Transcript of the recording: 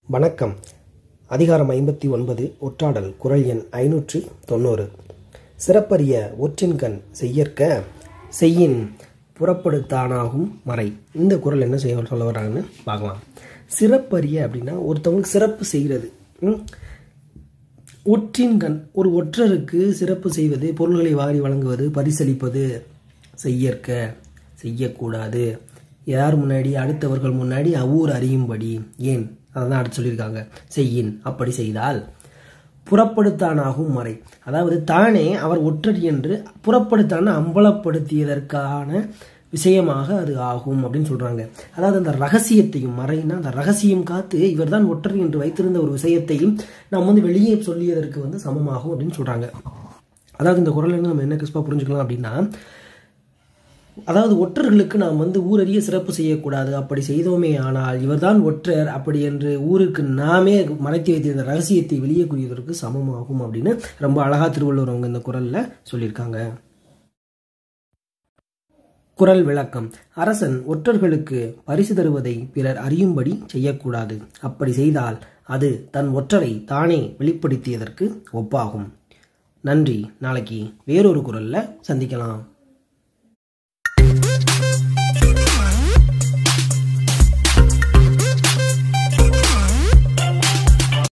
வணக்கம் அதிகாரம் ஐம்பத்தி ஒன்பது ஒற்றாடல் குரல் எண் ஐநூற்று தொண்ணூறு சிறப்பரிய ஒற்றின்கண் செய்யற்க செய்யின் புறப்படுத்தானாகும் மறை இந்த குரல் என்ன செய்ய சொல்ல வர்றாங்கன்னு பார்க்கலாம் சிறப்பரிய அப்படின்னா ஒருத்தவங்களுக்கு சிறப்பு செய்கிறது ம்? ஒற்றின்கண் ஒரு ஒற்றருக்கு சிறப்பு செய்வது பொருள்களை வாரி வழங்குவது பரிசளிப்பது செய்யற்க செய்யக்கூடாது யார் முன்னாடி அடுத்தவர்கள் முன்னாடி அவ்வூர் அறியும்படி ஏன் அதான் அடுத்து சொல்லியிருக்காங்க செய்யின் அப்படி செய்தால் புறப்படுத்தானாகும் மறை அதாவது தானே அவர் ஒற்றர் என்று புறப்படுத்தான அம்பலப்படுத்தியதற்கான விஷயமாக அது ஆகும் அப்படின்னு சொல்றாங்க அதாவது அந்த ரகசியத்தையும் மறைனா அந்த ரகசியம் காத்து இவர்தான் ஒற்றர் என்று வைத்திருந்த ஒரு விஷயத்தையும் நாம் வந்து வெளியே சொல்லியதற்கு வந்து சமமாகும் அப்படின்னு சொல்றாங்க அதாவது இந்த குரல் நம்ம என்ன கிறிஸ்பா புரிஞ்சுக்கலாம் அப்படின்னா அதாவது ஒற்றர்களுக்கு நாம் வந்து ஊரறிய சிறப்பு செய்யக்கூடாது அப்படி செய்தோமே ஆனால் இவர்தான் ஒற்றர் அப்படி என்று ஊருக்கு நாமே மறைத்து வைத்திருந்த ரகசியத்தை வெளியே கூறியதற்கு சமமாகும் அப்படின்னு ரொம்ப அழகா திருவள்ளுவர் அவங்க இந்த குரல்ல சொல்லியிருக்காங்க குரல் விளக்கம் அரசன் ஒற்றர்களுக்கு பரிசு தருவதை பிறர் அறியும்படி செய்யக்கூடாது அப்படி செய்தால் அது தன் ஒற்றரை தானே வெளிப்படுத்தியதற்கு ஒப்பாகும் நன்றி நாளைக்கு வேறொரு குரல்ல சந்திக்கலாம்